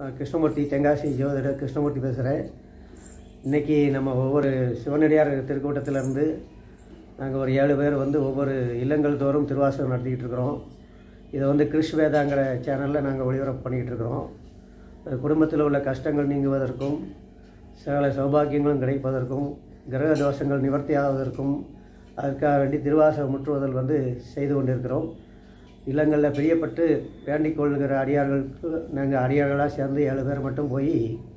நான் கிருஷ்ணமூர்த்தி தென்காசி ஜோதிடர் கிருஷ்ணமூர்த்தி பேசுகிறேன் இன்றைக்கி நம்ம ஒவ்வொரு சிவனடியார் திருக்கூட்டத்திலேருந்து நாங்கள் ஒரு ஏழு பேர் வந்து ஒவ்வொரு இல்லங்கள் தோறும் திருவாசகம் நடத்திக்கிட்டு இருக்கிறோம் இதை வந்து கிறிஷ் வேதாங்கிற சேனலில் நாங்கள் ஒளிபரப்பு பண்ணிக்கிட்டு இருக்கிறோம் அது குடும்பத்தில் உள்ள கஷ்டங்கள் நீங்குவதற்கும் சகல சௌபாக்கியங்களும் கிடைப்பதற்கும் கிரக தோஷங்கள் நிவர்த்தி ஆவதற்கும் அதற்காக வேண்டி திருவாசக முற்றுவதல் வந்து செய்து கொண்டிருக்கிறோம் இல்லங்களில் பிரியப்பட்டு வேண்டிக் கொள்கிற அடியார்களுக்கு நாங்கள் அடியார்களாக சேர்ந்து ஏழு பேர் மட்டும் போய்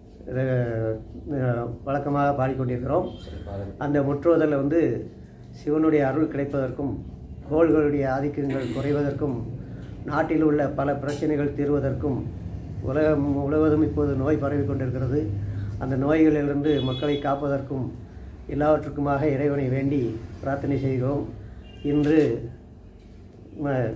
அஹ், வழக்கமாக பாடிக்கொண்டிருக்கிறோம் அந்த முற்றுவதில் வந்து சிவனுடைய அருள் கிடைப்பதற்கும் கோள்களுடைய ஆதிக்கங்கள் குறைவதற்கும் நாட்டில் உள்ள பல பிரச்சனைகள் தீர்வதற்கும் உலகம் முழுவதும் இப்போது நோய் பரவி கொண்டிருக்கிறது அந்த நோய்களிலிருந்து மக்களை காப்பதற்கும் எல்லாவற்றுக்குமாக இறைவனை வேண்டி பிரார்த்தனை செய்கிறோம் இன்று ம-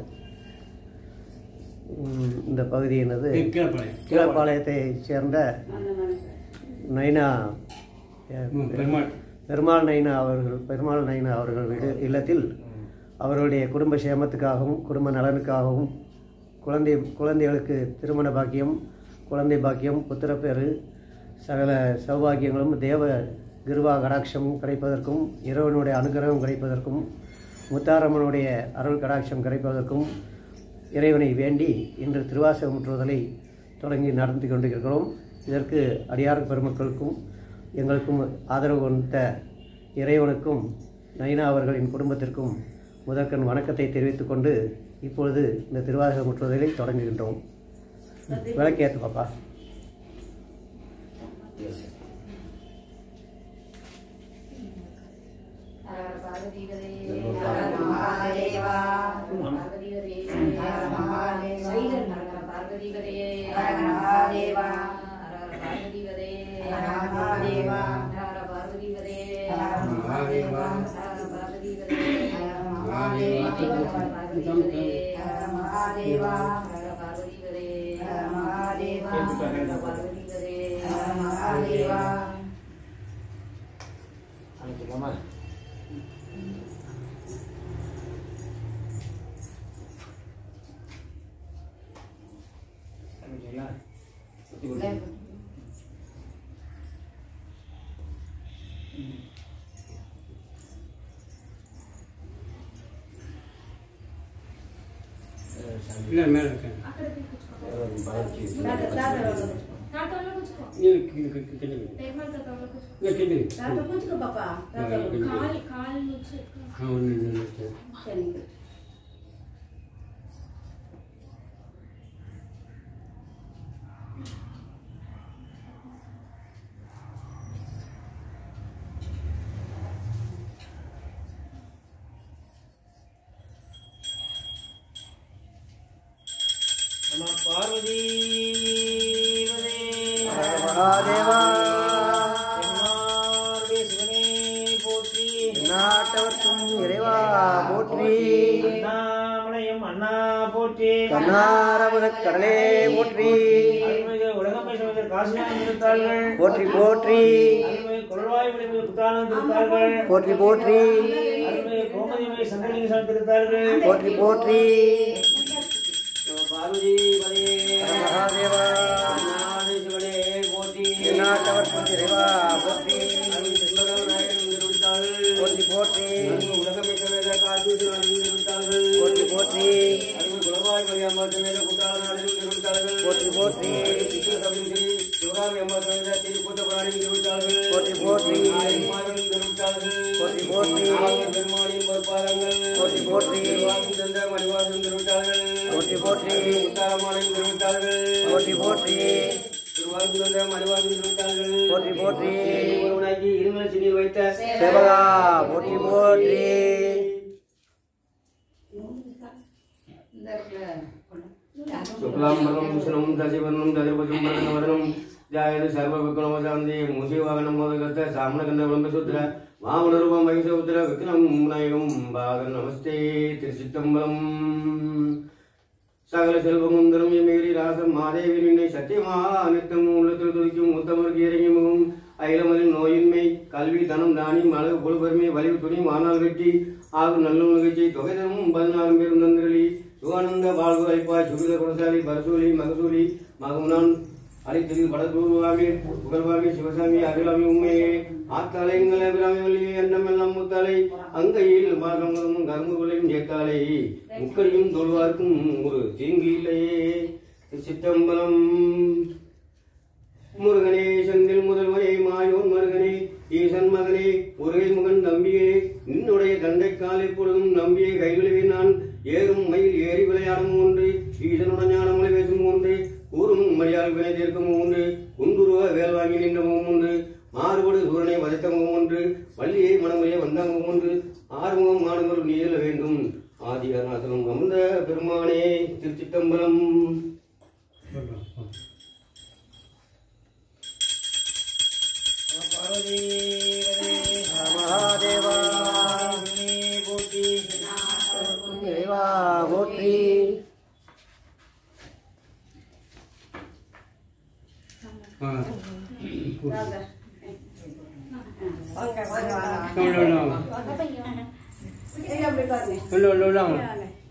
ம், இந்த பகுதி என்னது கீழப்பாளையம் கீழப்பாளையத்தை சேர்ந்த நைனா ம், பெருமாள் பெருமாள் நைனா அவர்கள் பெருமாள் நைனா அவர்கள் வீடு இல்லத்தில் அவர்களுடைய குடும்ப சேமத்துக்காகவும் குடும்ப நலனுக்காகவும் குழந்தை குழந்தைகளுக்கு திருமண பாக்கியம் குழந்தை பாக்கியம் புத்திரப்பேறு சகல சௌபாகியங்களும் தேவ கிருபா கடாட்சமும் கிடைப்பதற்கும் இறைவனுடைய அனுகிரகம் கிடைப்பதற்கும் முத்தாரம்மனுடைய அருள் கடாட்சம் கிடைப்பதற்கும் இறைவனை வேண்டி இன்று திருவாசக முற்றுவதலை தொடங்கி நடத்தி கொண்டிருக்கிறோம் இதற்கு அடியார் பெருமக்களுக்கும் எங்களுக்கும் ஆதரவு கொடுத்த இறைவனுக்கும் நைனா அவர்களின் குடும்பத்திற்கும் முதற்கண் வணக்கத்தை தெரிவித்துக் கொண்டு இப்பொழுது இந்த திருவாசக முற்றுவதலை தொடங்குகின்றோம் விளக்கேத்து பாப்பா இல்லை மேலே இருக்கேன் కాలు కాలు నుంచి மகாதேவா நாட்டவர்க்கும் இறைவா போற்றி அண்ணாமலையும் அண்ணா போற்றி கண்ணாரமுத கடலே போற்றி அருள்மிகு உலகம் பேசுவதற்கு காசியான் திருத்தாள்கள் போற்றி போற்றி அருள்மிகு குரல்வாய் விளைவு புத்தானம் திருத்தாள்கள் போற்றி போற்றி அருள்மிகு கோமதிமை சங்கலிங்க திருத்தாள்கள் போற்றி போற்றி பார்வதி பதையே மகாதேவா நாடேசுவனே போற்றி நாட்டவர்க்கும் இறைவா போற்றி அருள் செல்வராம் நாயகன் திருவிட்டாள்கள் போற்றி போற்றி உலகம் பேசுவதற்கு காசியான் திருவிட்டாள்கள் போற்றி போற்றி அருள் குலவாய் பையம்மா மேல குட்டாளன் திருவிட்டாள்கள் போற்றி போற்றி சிவகாமி அம்மா சமேத திருக்கூட்ட பிராணி திருவிட்டாள்கள் போற்றி போற்றி மாதவன் திருவிட்டாள்கள் போற்றி போற்றி நாகர் பெருமானின் பொறுப்பாளர்கள் போற்றி போற்றி திருவாசம் சென்ற மணிவாசன் திருவிட்டாள்கள் போற்றி போற்றி முத்தாரமானின் திருவிட்டாள்கள் போற்றி போற்றி திருவாசம் சென்ற மணிவாசன் திருவிட்டாள்கள் போற்றி போற்றி ஒருவனாகி இருமல சிறி வைத்த சேவகா போற்றி போற்றி శుక్లాంబరం విష్ణుం దశవర్ణం దశపతిం వదనం జాయత సర్వవిక్రమశాంతి మూషీవాహనం మోదగత సామనగంధ సూత్ర వామనరూపం వైసూత్ర విక్రం నాయకం బాగ నమస్తే త్రిచిత్తంబరం சகல செல்வமும் திரமிய மீறி ராசம் மாதேவி நின்னை சத்தியமா நித்தமும் உள்ளத்தில் துதிக்கும் உத்தமருக்கு இறங்கிமுகம் அகிலமலின் நோயின்மை கல்வி தனம் தானியம் அழகு பொழுபெருமை வலிவு துணி மாநாள் வெற்றி ஆகும் நல்ல நிகழ்ச்சி தொகைதமும் பதினாறு பேரும் தந்திரளி சுகானந்த வாழ்வு அளிப்பாய் சுகித குணசாலி பரசூலி மகசூலி மகமுனான் அழைத்தது படத்தூர்வாமி புகழ்வாமி சிவசாமி அகிலாமி உண்மையே ஆத்தாளைங்கள் அபிராமி வள்ளியே எண்ணமெல்லாம் முத்தாலை அங்கையில் பாகமும் கரும்புகளையும் ஏத்தாலை முக்கடியும் தொழுவார்க்கும் ஒரு தீங்கு இல்லையே சித்தம்பலம் முருகனே செந்தில் முதல்வனே மாயோன் மருகனே ஈசன் மகனே முருகை முகன் தம்பியே நின்னுடைய தண்டை காலை பொழுதும் நம்பியே கைவிழுவே நான் ஏறும் மயில் ஏறி விளையாடும் ஒன்று ஈசனுடன் ஞானமொழி பேசும் ஒன்று கூறும் மரியாள் வினை தீர்க்கும் ஒன்று குண்டுருவ வேல் வாங்கி நின்ற முகம் ஒன்று மாறுபடு சூரனை வதைத்த முகம் ஒன்று வள்ளியை மனமுறையை வந்த முகம் ஒன்று ஆறுமுகம் மாடுங்கள் நீள வேண்டும் ஆதி அருணாசலம் அமுத பெருமானே திருச்சிட்டம்பலம் மகாதேவா போற்றி இறைவா போற்றி ஆ உள்ள உள்ள வாங்க. உள்ள உள்ள உள்ள வாங்க.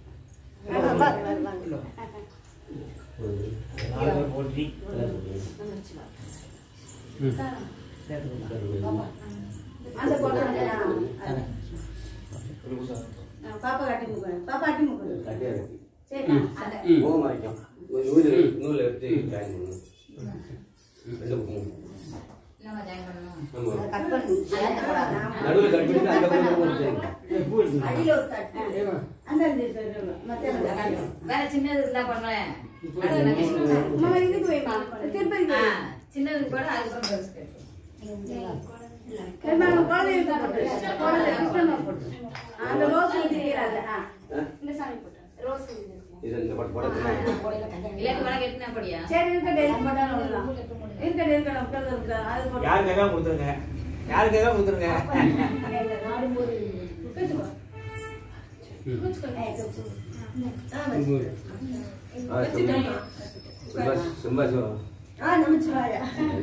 பாப்பா காட்டி முக்கணும் பாப்பா காட்டி முக்கணும் சரி அந்த முகம் மறைக்கும் ஒரு நூல் நூல் எடுத்து ஜாயின் பண்ணணும் ரெண்டு பக்கமும் ஆமா. கட் பண்ணு நடுவில் கட் பண்ணிட்டு அந்த பக்கம் ஒரு சைடு. அடியில ஒரு தட்டு அந்த அந்த இது மத்த வேற சின்னது இருந்தா பண்ணுவேன் அம்மா இதுக்கு வைமா திருப்பதி ஆ, சின்னது கூட அதுக்கப்புறம் பெருசு கேட்கும். பெருமாள் குழந்தைங்க போட்டு குழந்தை கிருஷ்ணமா போட்டு அந்த ரோஸ் ஊத்திக்கிறாங்க ஆ இந்த சாமி போட்டு ரோஸ் இது இந்த படம் படத்துல இல்லைன்னு உனக்கு எத்தனை படியா சரி இருக்கட்டும் இருக்கட்டும் இருக்கட்டும் இருக்கட்டும் இருக்கட்டும் அது போட்டு யாருக்காக கொடுத்துருங்க யாருக்காக கொடுத்துருங்க ஆ, சும்மா சும்மா சும்மா ஆ நமச்சிவாயா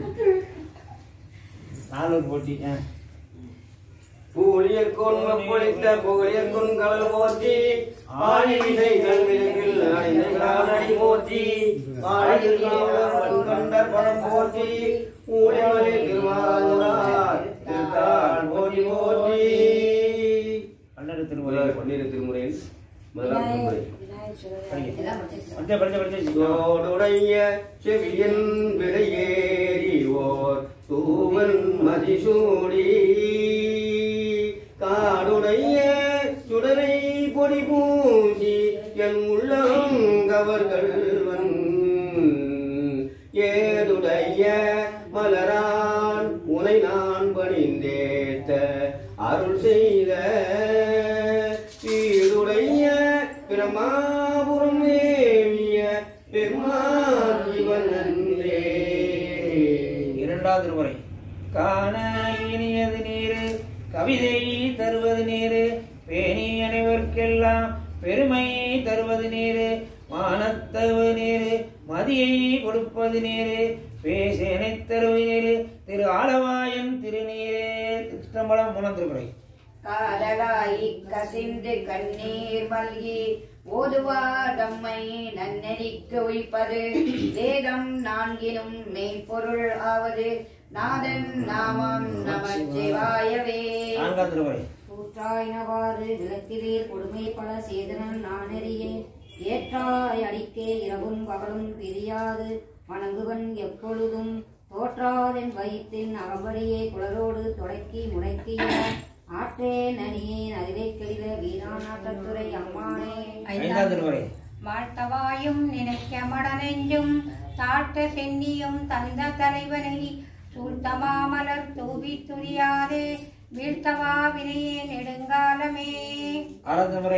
நானூறு போட்டி ஆ. பூழியர் கொன் பொழித்த புகழியர் கொன் கடல் போற்றி ஆழிசை கல்விலகில் அடைந்தாடி போற்றி ஆழியில் காவலர் கண்டர் படம் போற்றி ஊழிமலை திருவாரூரார் திருத்தாள் போற்றி போற்றி பன்னெண்டு திருமுறை பன்னிரு திருமுறையில் முதலாம் திருமுறை படிச்ச படிச்ச படிச்ச சோடுடைய செவியன் விடையேறி ஓர் தூவன் மதிசூடி காடுடைய சுடரை பொடி பூசி என் உள்ளம் கவர்கள்வன் ஏதுடைய மலரான் உனை நான் பணிந்தேத்த அருள் செய்த ஈடுடைய பிரமாபுரம் மேவிய பெருமான் இவன் நன்றே இரண்டாவது திருமுறை காண இனியது நீரு கவிதை தருவது நீரு பேணி அனைவருக்கெல்லாம் பெருமை தருவது நீரு மானத்தருவது நீரு மதியை கொடுப்பது நீரு பேசேனை தருவது நீரு திரு ஆலவாயன் திருநீரே கிருஷ்ணம்பலம் மூணாம் திருமுறை காதலாய் கசிந்து கண்ணீர் மல்கி ஓதுவார் தம்மை நன்னெறிக்கு உய்ப்பது வேதம் நான்கிலும் மெய்ப்பொருள் ஆவது நாதன் நாமம் நமச்சிவாயவே நான்காம் திருமுறை கூற்றாயினவாறு விளக்கிறீர் கொடுமை பல சேதனன் நானறியேன் ஏற்றாய் அடிக்கே இரவும் பகலும் பிரியாது வணங்குவன் எப்பொழுதும் தோற்றாதென் வயிற்றின் அகம்படியே குளரோடு தொடக்கி முடக்கிய ஆற்றே நனியேன் அதிலே கெளில வீராநாட்டத்துறை அம்மானே ஐந்தாம் திருமுறை வாழ்த்தவாயும் நினைக்க மடனெஞ்சும் தாழ்த்த சென்னியும் தந்த தலைவனை சூழ்த்தமா மலர் தூவி துரியாதே வீழ்த்தவா வினையே நெடுங்காலமே ஆறாம் திருமுறை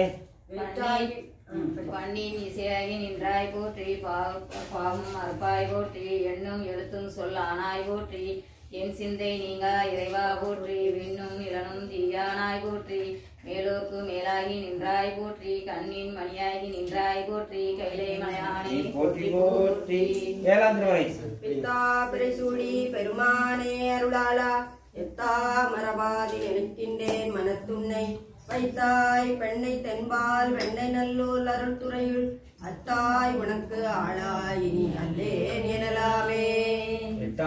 பண்ணின் இசையாகி நின்றாய் போற்றி பா- பாவம் அறுப்பாய் போற்றி எண்ணும் எழுத்தும் சொல் ஆனாய் போற்றி என் சிந்தை நீங்கா இறைவா போற்றி விண்ணும் இளனும் தீயானாய் போற்றி மேலோர்க்கு மேலாகி நின்றாய் போற்றி கண்ணின் மணியாகி நின்றாய் போற்றி கைலை மலையானே போற்றி போற்றி ஏழாம் திருமுறை பித்தா பிரைசூடி பெருமானே அருளாளா எத்தா மரபாதி நினைக்கின்றேன் மனத்துன்னை வைத்தாய் பெண்ணை தென்பால் வெண்ணை நல்லூர் அருள் துறையுள் அத்தாய் உனக்கு ஆளாய் இனி அல்லேன் எனலாமே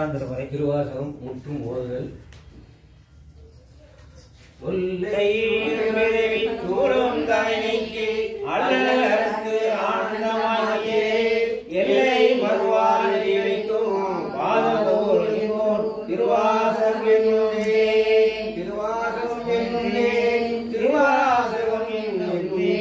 ஏழாம் திருமுறை திருவாசகம் முற்றும் ஓதுதல் சொல்லை விரைவி கூறும் தலைமைக்கு அல்லலர்க்கு ஆனந்தமாகியே எல்லை மறுவால் இழைக்கும் பாதபோல் நிற்போர் திருவாசகம் என்னுமே திருவாசகம் என்னுமே திருவாசகம் என்னுமே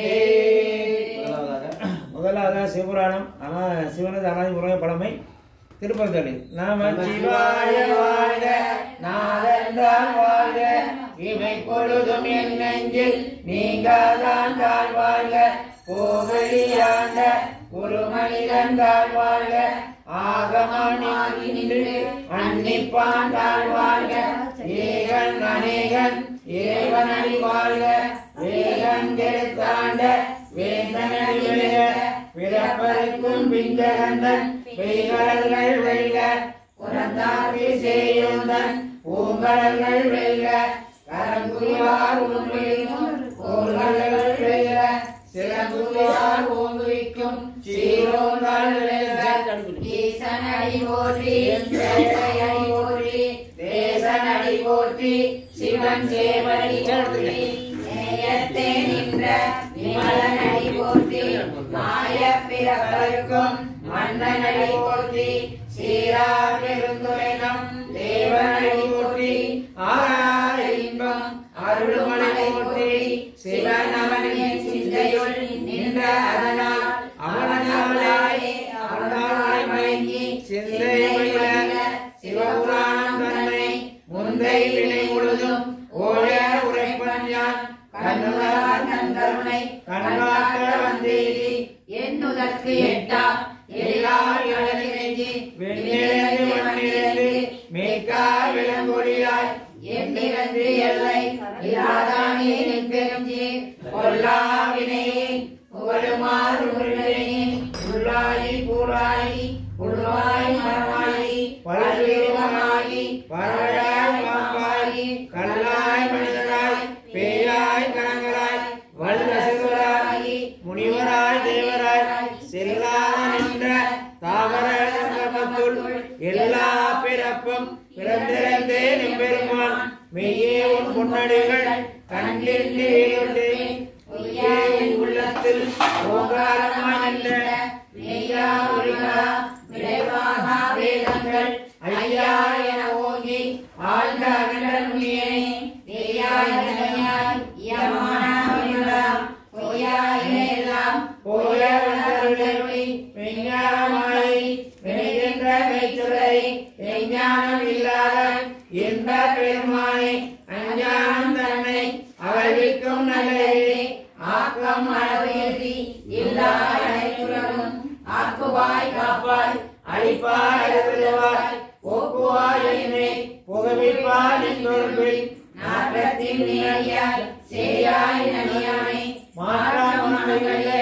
முதலாவதாக சிவபுராணம் ஆனா சிவனது அனாதி முறை பழமை திருப்பதி நாம சிவாய வாழ்க நாதன்தான் வாழ்க இவை பொழுதும் என் நெஞ்சில் நீங்காதான் தாழ் வாழ்க கோவெளியாண்ட ஒரு மனிதன் தாழ் வாழ்க ஆகமானி நின்று அன்னிப்பான் தாழ் வாழ்க ஏகன் அநேகன் இறைவன் அடி வாழ்க வேகன் கெடுத்தாண்ட வேந்தனடி விழுக பிறப்பதற்கும் பிஞ்சகந்தன் பெய்கடல்கள் வெல்க புறந்தாக்கி செய்யுந்தன் பூங்கடல்கள் வெல்க கரங்குயார் உண்மையும் கோள்கள் வெல்க சிறங்குயார் ஓங்குவிக்கும் சீரோங்கள் வெல்க ஈசனடி போற்றி அடி போற்றி தேசனடி போற்றி சிவன் சேவடி போற்றி நேயத்தே நின்ற நிமலனடி போற்றி மாய பிறப்பருக்கும் மன்னனடி போற்றி சீரார் பெருந்துரைனம் தேவனடி போற்றி ஆராய இன்பம் அருள்மலை போற்றி சிவன் அவனின் சிந்தையுள் நின்ற அதனால் அவனாலே அவனாய் மயங்கி சிந்தை மயில சிவபுராணம் தன்னை முந்தை வினை முழுதும் ஓழ உரைப்பன் யான் கண்ணுதார் நந்தருணை கண்காக்க வந்தேரி என்னுதற்கு எட்டா எழிலார் இழநிறைஞ்சி வெண்ணிறந்து மண்ணிறந்து மேற்கா விளங்கொழியாய் எண்ணிறந்து எல்லை இல்லாதானே நிற்பெருஞ்சி கொல்லா வினையே புகழுமாறு உருளையே உள்ளாயி கூறாயி உருவாய் மரமாயி பல்வேகமாயி பறவையாய் பாம்பாயி கல்லாய் மனிதராய் பேயாய் கணங்களாய் வல்லசுவராகி முனிவராய் தேவராய் செல்லாத நின்ற தாவர சங்கமத்துள் எல்லா பிறப்பும் பிறந்திருந்தே நிம்பெருமான் மெய்யே உன் பொன்னடிகள் கண்டின்று வீடுண்டேன் பொய்யே உன் உள்ளத்தில் ஓங்காரமாய் நின்ற மெய்யா ஒளிவா விளைவாக வேதங்கள் ஐயா என ஓங்கி ஆழ்ந்த அகன்ற நுண்ணியனே தேயாய் தனியாய் யமான அமிர்தம் பொய்யாய் எல்லாம் போய வந்தருளி மெஞ்ஞானமாய் விளைகின்ற மெய்ச்சுரை மெய்ஞானம் இல்லாத எந்த பெருமானே அஞ்ஞானம் தன்னை அவழ்விக்கும் நல்லதே ஆக்கம் அளவேறி இல்லா அனைத்துலகும் ஆக்குவாய் காப்பாய் அழிப்பாய் அருள்வாய் போக்குவாய் என்னை புகவிப்பாய் என்றொருள் நாட்டத்தின் நேரியாய் சேயாய் நனியானே மாற்றாமணிய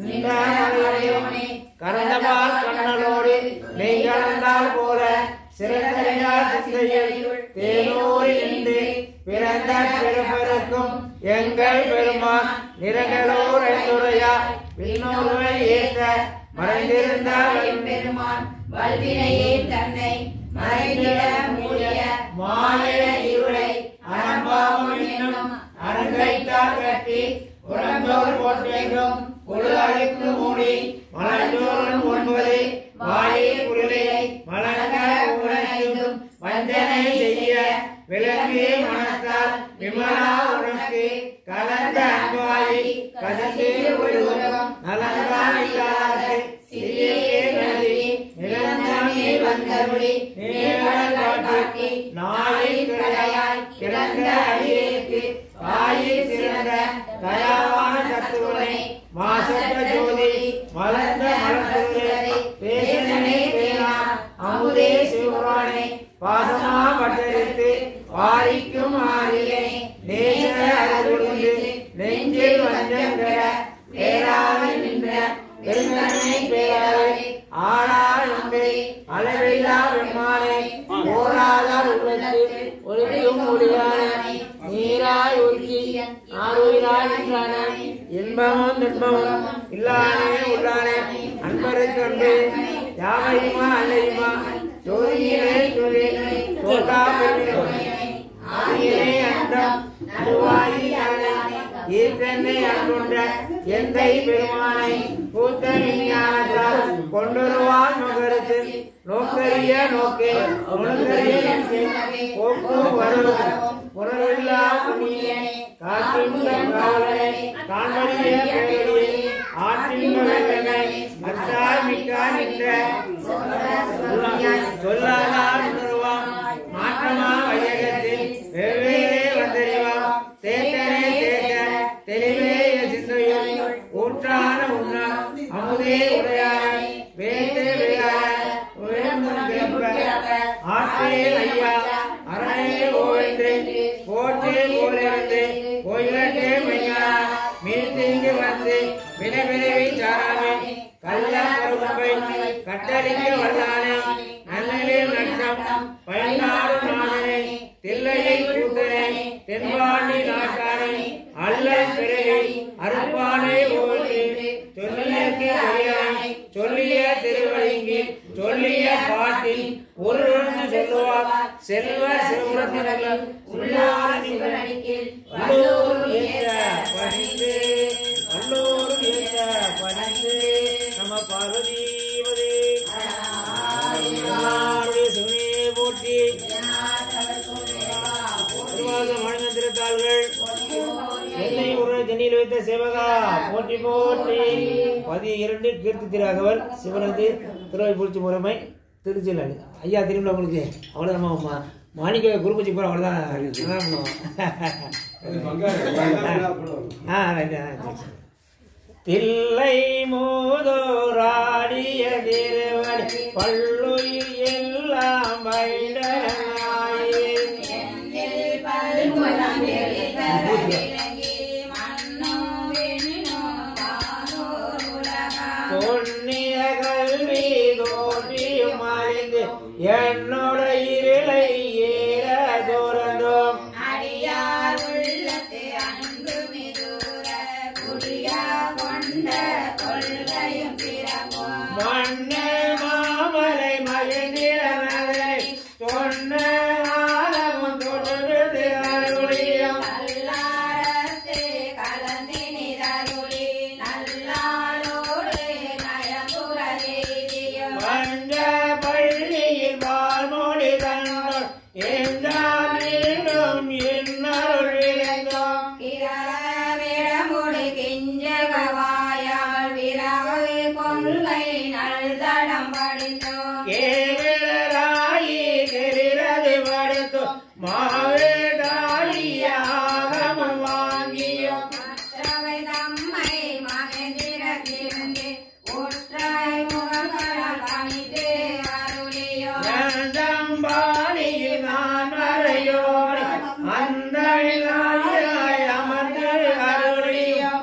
நின்றானே கரந்தபால் கண்ணலோடு நெய் கலந்தால் போல சிறந்தறியா சிந்தையில் தேனோரி நின்று பிறந்த பிறப்பருக்கும் எங்கள் பெருமான் நிறங்களோர் ஐந்துரையா விண்ணோர்வை ஏற்ற மறைந்திருந்த பெருமான் வல்வினையே தன்னை மறைந்திட மூடிய மாய இருளை அனம்பாவம் என்னும் அரங்கைத்தால் கட்டி உடந்தோர் போற்றெங்கும் குழு அழித்து மூடி மலர்ந்தோறும் ஒன்பது வாயை குருளை மலர்ந்த உணர்ந்தும் வஞ்சனை செய்ய விளங்கி மனத்தால் விமலா உனக்கு கலந்த அன்பாயி கதந்து விடுவோம் நலந்தான் இல்லாது சிறியே நதி நிலந்தானே வந்தருளி நேரல் காட்டி நாளை கிடையாய் கிடந்த அடியேற்கு தாயை சிறந்த தயாவான தத்துவனை மாசற்ற ஜோதி மலர்ந்த மலர்ந்துள்ளதை பேசனே பேரான் அமுதே சிவபுராணே பாசமா பட்டரித்து வாரிக்கும் ஆரியே நேச அருள்ந்து நெஞ்சில் வஞ்சங்கர பேராவை நின்ற பெருங்கனை பேராவை ஆளால் உண்டை அளவில்லா பெருமானே போராதார் உள்ளத்தில் ஒளிக்கும் ஒளியானே நீராய் ஒருக்கி ஆறுயிராய் நின்றான இன்பமும் துன்பமும் இல்லானே உள்ளானே அன்பருக்கு அன்பே யாவையுமா அல்லையுமா ஜோதியிலே ஜோதி கொண்ட எந்தை பெருமானை பூத்த விஞ்ஞானத்தால் கொண்டுருவான் மகரத்தில் நோக்கரிய நோக்கே உணர்கரிய போக்கும் வரும் உணர்வில்லா புண்ணியனே காற்றின்ப காவலனே காண்பறிய பேரடியே ஆற்றின்ப வெள்ளனை அத்தாய் மிக்காய் நின்ற சொல்லாதார் உணர்வாம் மாற்றமா வையகத்தில் வெவ்வேறே வந்தறிவாம் தேத்தனே தேத்த தெளிவே சிந்தையுள் ஊற்றான உண்ணா அமுதே உடையாய் வேந்தே விளையாட ஆற்றே ஐயா அரணே ஓவென்று போற்றே போலிருந்து போயிரட்டே மையா மீட்டிங்கு வந்து வினைவினைவை சாராமே கள்ள கரும்பை கட்டளிக்க வல்லானே நல்லலில் நட்டம் பயனாடும் நாதனே தில்லையை கூத்தனே தென்பாண்டி நாட்டானே அல்லல் பிறகு அறுப்பானே ஓடி சொல்லியற்கு அறியாய் சொல்லிய திருவழிங்கி சொல்லிய பாட்டில் ஒருவருந்து சொல்லுவார் செல்வ சிவபுரத்தில் உள்ளார் உள்ளூர் ஏற்ற பணிந்து அல்லூர் ஏற்ற பணிந்து நம பார்வதீபதே சிவனையே போற்றி திருவாச மனித திருத்தாள்கள் என்னை ஒரு ஜன்னியில் வைத்த சேவகா போற்றி போற்றி பதி இரண்டு கீர்த்தி திருராகவர் சிவனது திருவாய்ப்பூச்சி முறைமை திருச்சியில் ஐயா திரும்ப உங்களுக்கு அவ்வளோதான் அம்மா மாணிக்க குருபூச்சி போகிற அவ்வளோதான் நல்லா பண்ணுவோம் ஆ ரைட் ஆ சரி, சரி. தில்லை மூதோராடிய திருவடி பல்லுயிர் எல்லாம் வைடனாயே பொன்னிய கல்வி தோற்றியும் அறிந்து என்னோட இருளை ஏற துறந்தோம் மண்ண மாமலை மகிழ்ந்திட நகரை சொன்ன ஆரவம் தொடர்ந்து அருளியம் வந்த பள்ளியில் பால்மொழி தந்தோம் என்றாலும் இன்னொரு விளைந்தோம் கேவலராயி தெரிகிறது படுத்தோம் மாவேடாயியாகமும் வாங்கியோம் நந்தம்பாணியில் நான் வரையோடு அந்த அமர்ந்து அருளியோம்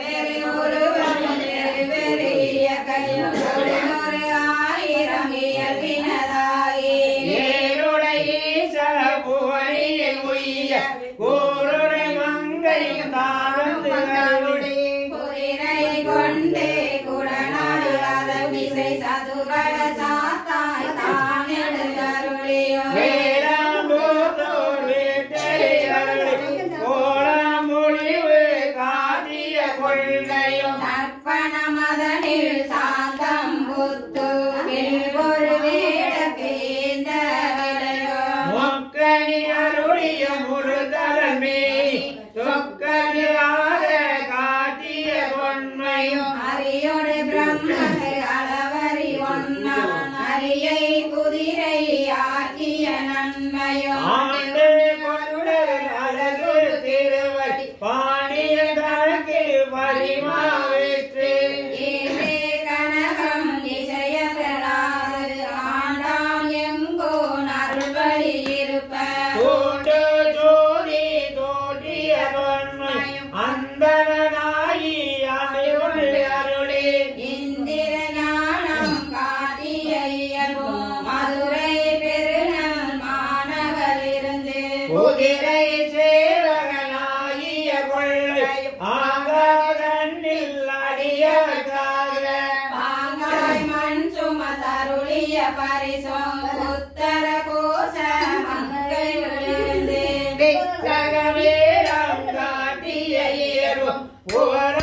ஏருடைய புவனியில் உய்ய கூருடை மங்கை தாழ்ந்து அருளி வேளாம்பூத்தோர் வீட்டை அருளி கோலமொழிவு காட்டிய கொள்கையும் மதனில் சாந்தம் புத்து ஒரு வீடக்கேந்த விளையோ மொக்கனி அருளிய முழுதலமே தொக்கனியாக காட்டிய கொன்மையும் அரியோடு பிரம்மனை அளவறி ஒன்னா அரியை குதிரை ஆக்கிய நன்மையோ ஆண்டு கொண்டவர் அழகு திருவடி பாண்டிய தனக்கு பரிமாவேற்று ஏழே கனகம் இசைய பெறாது ஆண்டாம் எங்கோ நல்வழி இருப்ப தோண்டு ஜோதி தோற்றிய தொன்மை அந்தனாயி அணிவுள் அருளே இந்திர ஞானம் காட்டிய இயல்பும் மதுரை பெருநல் மாநகர் இருந்து குதிரை சேவகனாகிய கொள்ளை ஆகாதன்னில் அடியக்காக பாங்காய் மண் சுமதருளிய பரிசும் உத்தர கோச மங்கை விழுந்து வித்தக வீரம் காட்டிய இயல்பும் புகழ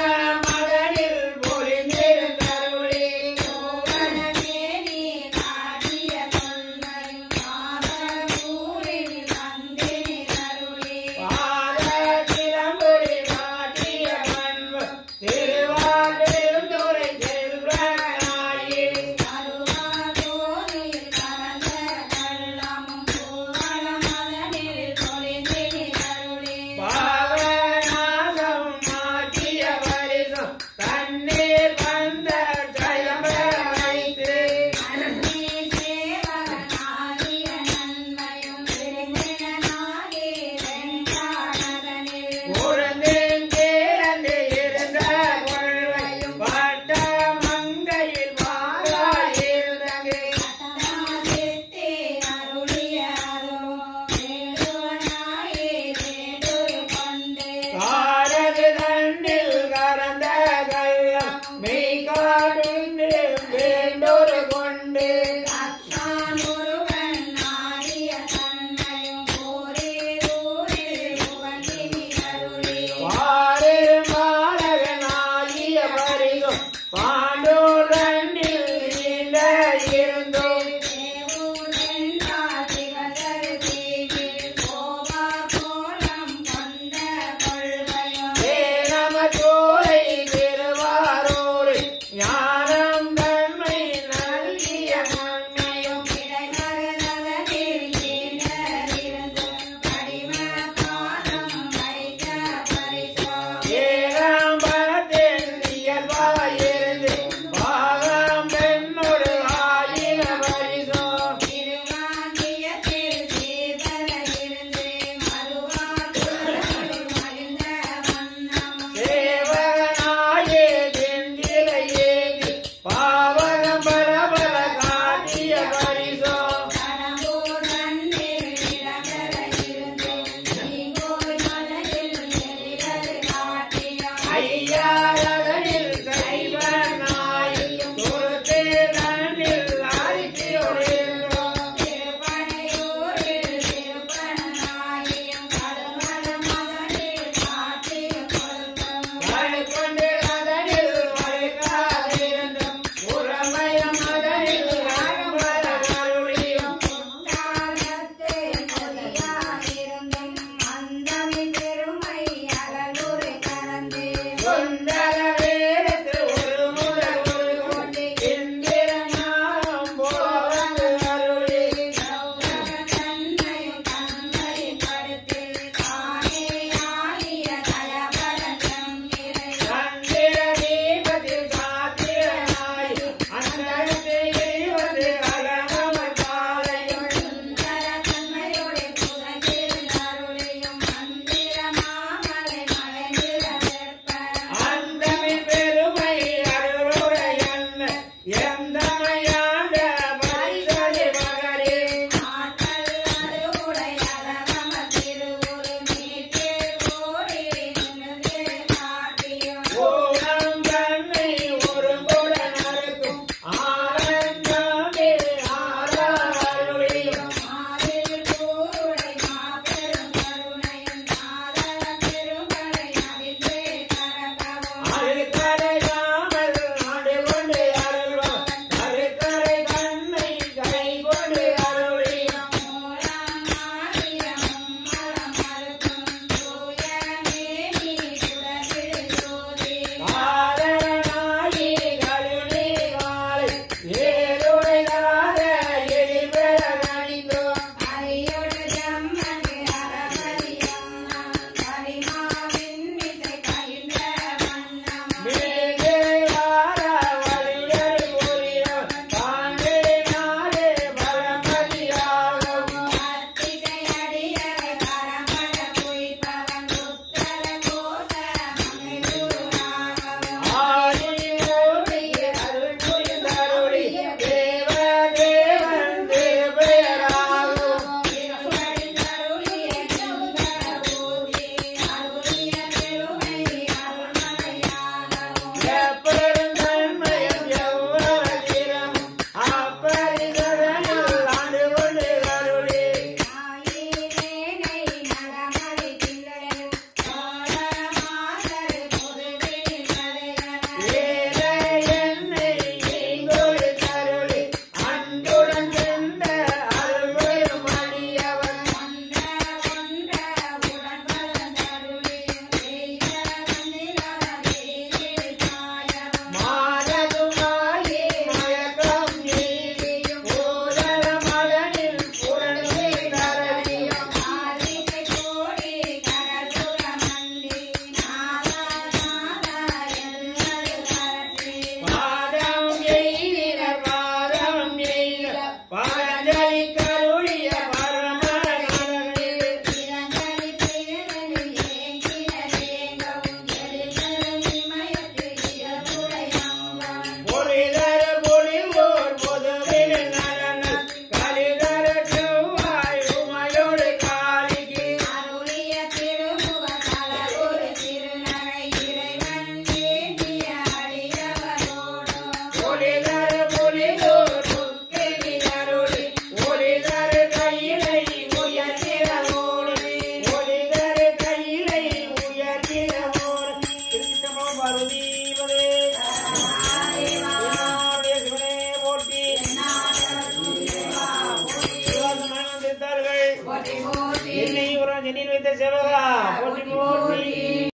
நான்